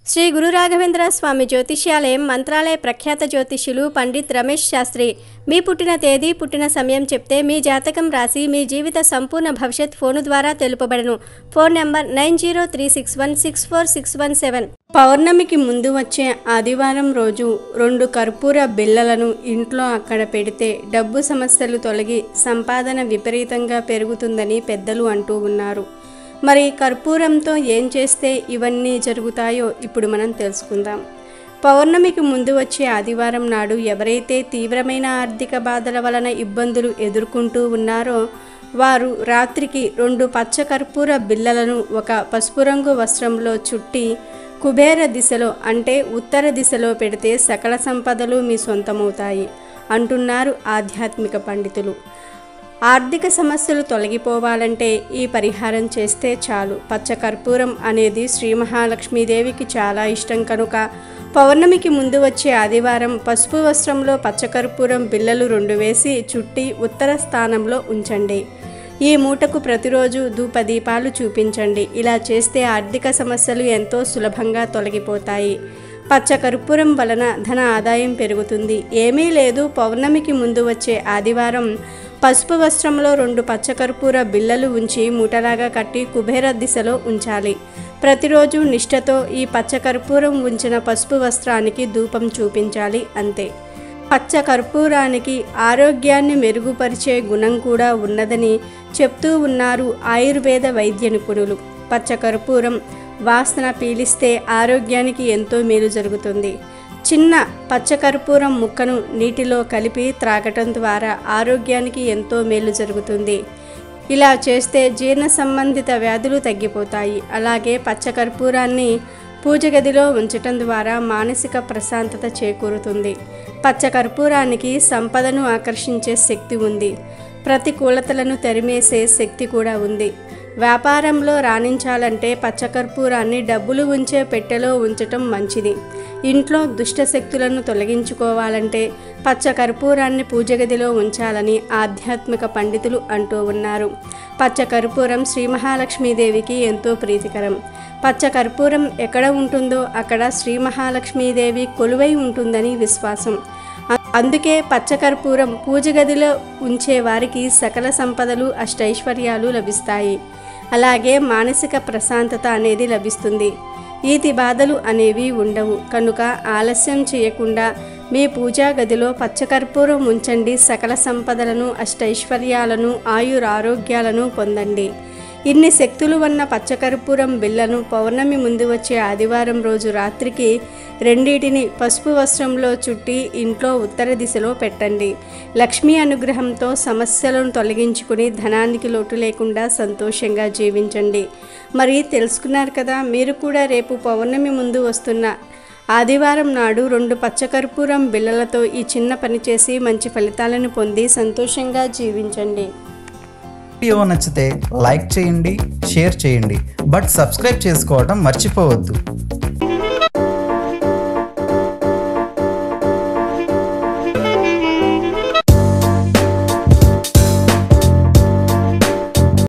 శ్రీ గురు రాఘవేంద్ర స్వామి జ్యోతిష్యాలయం మంత్రాలయ ప్రఖ్యాత జ్యోతిష్యులు పండిత్ రమేష్ శాస్త్రి మీ పుట్టిన తేదీ పుట్టిన సమయం చెప్తే మీ జాతకం రాసి మీ జీవిత సంపూర్ణ భవిష్యత్ ఫోను ద్వారా తెలుపబడను phone number nine zero three six one six four six one seven పౌర్ణమికి ముందు వచ్చే ఆదివారం రోజు రెండు కర్పూర బిళ్ళలను ఇంట్లో అక్కడ పెడితే డబ్బు సమస్యలు తొలగి సంపాదన విపరీతంగా పెరుగుతుందని పెద్దలు అంటూ ఉన్నారు మరి కర్పూరంతో ఏం చేస్తే ఇవన్నీ జరుగుతాయో ఇప్పుడు మనం తెలుసుకుందాం పౌర్ణమికి ముందు వచ్చే ఆదివారం నాడు ఎవరైతే తీవ్రమైన ఆర్థిక బాధల వలన ఇబ్బందులు ఎదుర్కొంటూ ఉన్నారో వారు రాత్రికి రెండు పచ్చ కర్పూర బిళ్ళలను ఒక పసుపు రంగు వస్త్రంలో చుట్టి కుబేర దిశలో అంటే ఉత్తర దిశలో పెడితే సకల సంపదలు మీ సొంతమవుతాయి అంటున్నారు ఆధ్యాత్మిక పండితులు ఆర్థిక సమస్యలు తొలగిపోవాలంటే ఈ పరిహారం చేస్తే చాలు పచ్చ కర్పూరం అనేది శ్రీ మహాలక్ష్మీదేవికి చాలా ఇష్టం కనుక పౌర్ణమికి ముందు వచ్చే ఆదివారం పసుపు వస్త్రంలో పచ్చకర్పూరం బిళ్ళలు రెండు వేసి చుట్టి ఉత్తర స్థానంలో ఉంచండి ఈ మూటకు ప్రతిరోజు ధూపదీపాలు చూపించండి ఇలా చేస్తే ఆర్థిక సమస్యలు ఎంతో సులభంగా తొలగిపోతాయి పచ్చ కర్పూరం వలన ధన ఆదాయం పెరుగుతుంది ఏమీ లేదు పౌర్ణమికి ముందు వచ్చే ఆదివారం పసుపు వస్త్రంలో రెండు పచ్చకర్పూర బిళ్ళలు ఉంచి మూటలాగా కట్టి కుబేర దిశలో ఉంచాలి ప్రతిరోజు నిష్ఠతో ఈ పచ్చకర్పూరం ఉంచిన పసుపు వస్త్రానికి ధూపం చూపించాలి అంతే పచ్చ కర్పూరానికి ఆరోగ్యాన్ని మెరుగుపరిచే గుణం కూడా ఉన్నదని చెప్తూ ఉన్నారు ఆయుర్వేద వైద్య నిపుణులు పచ్చ కర్పూరం వాసన పీలిస్తే ఆరోగ్యానికి ఎంతో మేలు జరుగుతుంది చిన్న పచ్చకర్పూరం ముక్కను నీటిలో కలిపి త్రాగటం ద్వారా ఆరోగ్యానికి ఎంతో మేలు జరుగుతుంది ఇలా చేస్తే జీర్ణ సంబంధిత వ్యాధులు తగ్గిపోతాయి అలాగే పచ్చకర్పూరాన్ని పూజ గదిలో ఉంచటం ద్వారా మానసిక ప్రశాంతత చేకూరుతుంది పచ్చకర్పూరానికి సంపదను ఆకర్షించే శక్తి ఉంది ప్రతికూలతలను తరిమేసే శక్తి కూడా ఉంది వ్యాపారంలో రాణించాలంటే పచ్చకర్పూరాన్ని డబ్బులు ఉంచే పెట్టెలో ఉంచటం మంచిది ఇంట్లో దుష్ట శక్తులను తొలగించుకోవాలంటే పచ్చకర్పూరాన్ని పూజ గదిలో ఉంచాలని ఆధ్యాత్మిక పండితులు అంటూ ఉన్నారు పచ్చకర్పూరం శ్రీ మహాలక్ష్మీదేవికి ఎంతో ప్రీతికరం పచ్చకర్పూరం ఎక్కడ ఉంటుందో అక్కడ శ్రీ మహాలక్ష్మీదేవి కొలువై ఉంటుందని విశ్వాసం అందుకే పచ్చకర్పూరం పూజ గదిలో ఉంచే వారికి సకల సంపదలు అష్టైశ్వర్యాలు లభిస్తాయి అలాగే మానసిక ప్రశాంతత అనేది లభిస్తుంది ఈతి బాధలు అనేవి ఉండవు కనుక ఆలస్యం చేయకుండా మీ పూజా గదిలో పచ్చకర్పూరం ఉంచండి సకల సంపదలను అష్టైశ్వర్యాలను ఆయురారోగ్యాలను పొందండి ఇన్ని శక్తులు ఉన్న పచ్చకర్పూరం బిళ్ళను పౌర్ణమి ముందు వచ్చే ఆదివారం రోజు రాత్రికి రెండింటిని పసుపు వస్త్రంలో చుట్టి ఇంట్లో ఉత్తర దిశలో పెట్టండి లక్ష్మీ అనుగ్రహంతో సమస్యలను తొలగించుకుని ధనానికి లోటు లేకుండా సంతోషంగా జీవించండి మరి తెలుసుకున్నారు కదా మీరు కూడా రేపు పౌర్ణమి ముందు వస్తున్న ఆదివారం నాడు రెండు పచ్చకర్పూరం బిళ్ళలతో ఈ చిన్న పని చేసి మంచి ఫలితాలను పొంది సంతోషంగా జీవించండి వీడియో నచ్చితే లైక్ చేయండి షేర్ చేయండి బట్ సబ్స్క్రైబ్ చేసుకోవడం మర్చిపోవద్దు